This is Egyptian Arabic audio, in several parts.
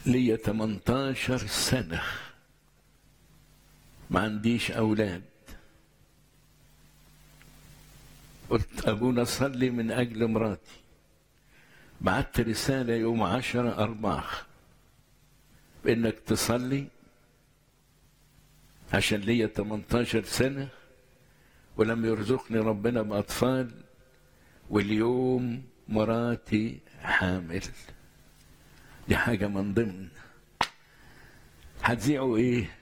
ليا 18 سنة ما عنديش أولاد قلت أبونا صلي من أجل مراتي بعت رسالة يوم عشرة أربعة بإنك تصلي عشان ليا 18 سنة ولم يرزقني ربنا بأطفال واليوم مراتي حامل دي حاجة من ضمن هتذيعوا ايه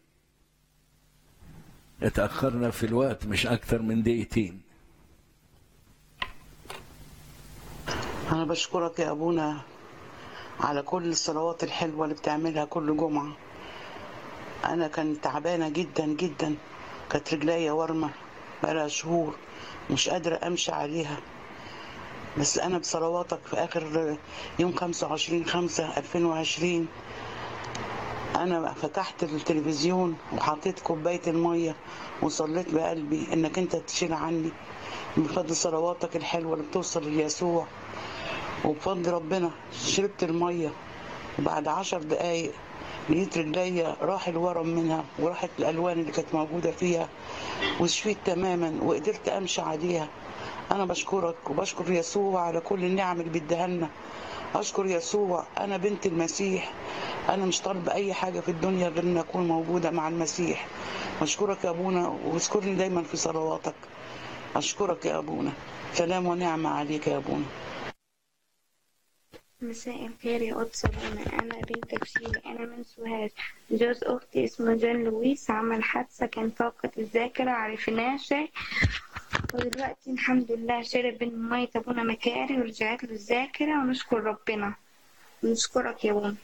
اتأخرنا في الوقت مش أكتر من دقيقتين أنا بشكرك يا أبونا على كل الصلوات الحلوة اللي بتعملها كل جمعة أنا كنت تعبانة جدا جدا كانت رجليا ورمة بقالها شهور مش قادرة أمشي عليها بس أنا بصلواتك في آخر يوم 25 5 2020 أنا فتحت التلفزيون وحطيت كوباية المية وصليت بقلبي إنك أنت تشيل عني بفضل صلواتك الحلوة اللي بتوصل ليسوع وبفضل ربنا شربت المية وبعد عشر دقايق لقيت رجليا راح الورم منها وراحت الألوان اللي كانت موجودة فيها وشفيت تماما وقدرت أمشي عليها أنا بشكرك وبشكر يسوع على كل النعم اللي بيديها لنا أشكر يسوع أنا بنت المسيح أنا مش طالبة أي حاجة في الدنيا غير إن أكون موجودة مع المسيح أشكرك يا أبونا واذكرني دايما في صلواتك أشكرك يا أبونا سلام ونعمة عليك يا أبونا مساء الخير يا قدس أبونا أنا بنت بشيري أنا من سوهاج جوز أختي اسمه جون لويس عمل حادثة كان فاقد الذاكرة عرفناه شيء ودلوقتي الحمد لله شرب من مية أبونا مكاري ورجعت له الذاكرة ونشكر ربنا ونشكرك يا أبونا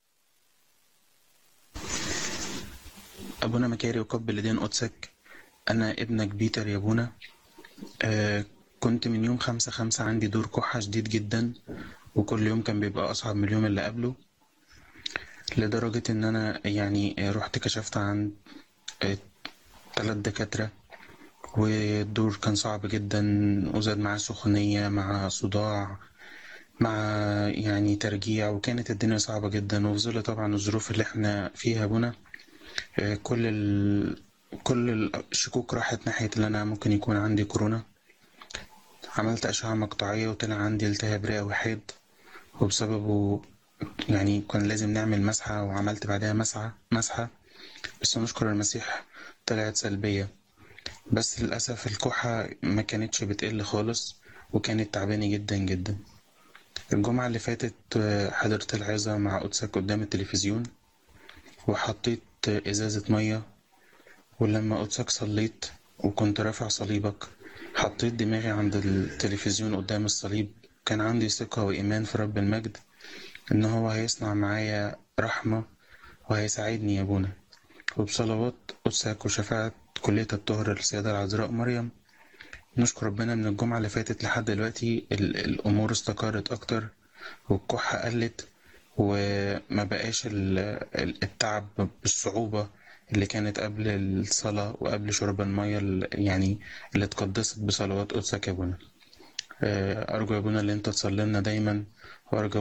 أبونا مكاري وقبل لدين قدسك أنا ابنك بيتر يا أبونا آه كنت من يوم خمسة خمسة عندي دور كحة شديد جدا وكل يوم كان بيبقى أصعب من اليوم اللي قبله لدرجة إن أنا يعني رحت كشفت عن ثلاث دكاترة والدور كان صعب جدا وزاد معاه سخونية مع صداع مع يعني ترجيع وكانت الدنيا صعبة جدا وفي ظل طبعا الظروف اللي احنا فيها بنا كل ال... كل الشكوك راحت ناحية اللي أنا ممكن يكون عندي كورونا عملت أشعة مقطعية وطلع عندي التهاب رئوي حاد وبسببه يعني كان لازم نعمل مسحة وعملت بعدها مسحة مسحة بس نشكر المسيح طلعت سلبية بس للأسف الكحة ما كانتش بتقل خالص وكانت تعباني جدا جدا الجمعة اللي فاتت حضرت العظة مع قدسك قدام التلفزيون وحطيت إزازة مية ولما قدسك صليت وكنت رافع صليبك حطيت دماغي عند التلفزيون قدام الصليب كان عندي ثقة وإيمان في رب المجد إن هو هيصنع معايا رحمة وهيساعدني يا أبونا وبصلوات قدسك وشفاعة كلية الطهر للسيدة العذراء مريم نشكر ربنا من الجمعة اللي فاتت لحد دلوقتي الأمور استقرت أكتر والكحة قلت وما بقاش التعب بالصعوبة اللي كانت قبل الصلاة وقبل شرب المية اللي يعني اللي اتقدست بصلوات قدسك يا ابونا أرجو يا ابونا اللي انت تصلي لنا دايما وأرجو